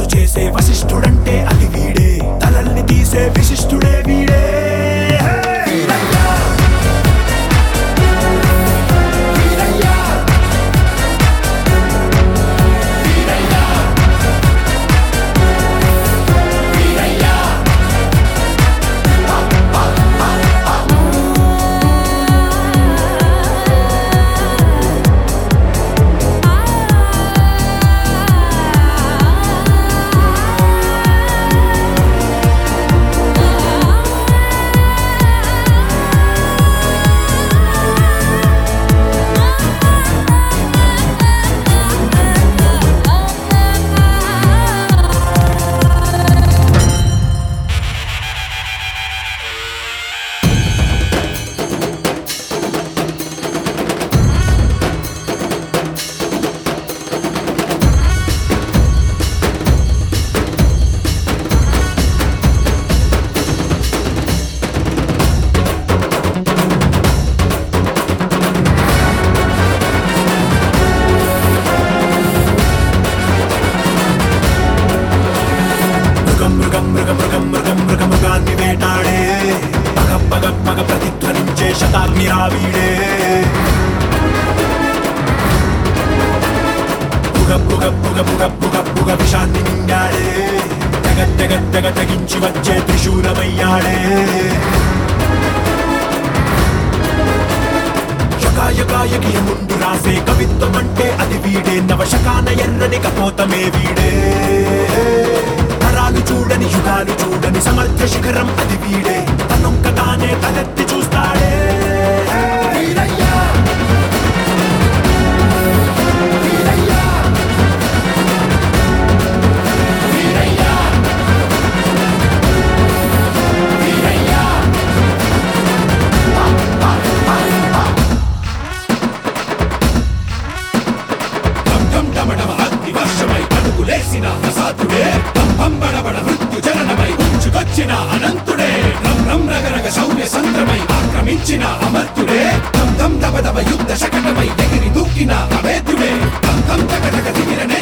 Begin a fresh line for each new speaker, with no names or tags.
చేసే వశిష్ఠుడంటే అది వీడే తలల్ని తీసే విశిష్ఠుడే వీడే వీరయ్య! వీరయ్య! వీరయ్య! వీరయ్య! మృగం మృగం మృగ మృగం మృగం మృగ మృగాన్ని వేటాడే పగ పగ పగ ప్రతిధ్వనించే శతాగ్ని రావీడే పుగ పుగ పుగ పుగ పుగ పుగ విషాన్ని నిండాడే తెగ తెగ తెగ తెగించి వచ్చే త్రిశూలమయ్యాడే శకాయకాయకి ముందు రాసే కవిత్వం అంటే అది వీడే నవశకాన ఎర్రని కపోతమే వీడే తరాలు చూడని యుగాలు చూడని సమర్థ శిఖరం అది వీడే తనొక్క తానే తలెత్తి చూస్తాడే వీరయ్యా! వీరయ్యా! వీరయ్యా! వీరయ్యా!
ఢం ఢం డమడమ అగ్ని వర్షమై అడుగులేసిన అసాధుడే ఢం భం బడబడ మృత్యు జననమై ఉంచుకొచ్చిన అనంతుడే రం రం రగరగ శౌర్య సంద్రమై ఆక్రమించిన అమర్తుడే ధం ధం దబ దబ యుద్ధ శకటమై ఎగిరి దూకిన అవేద్యుడే ధం ధం తగ తగ దిగిరనే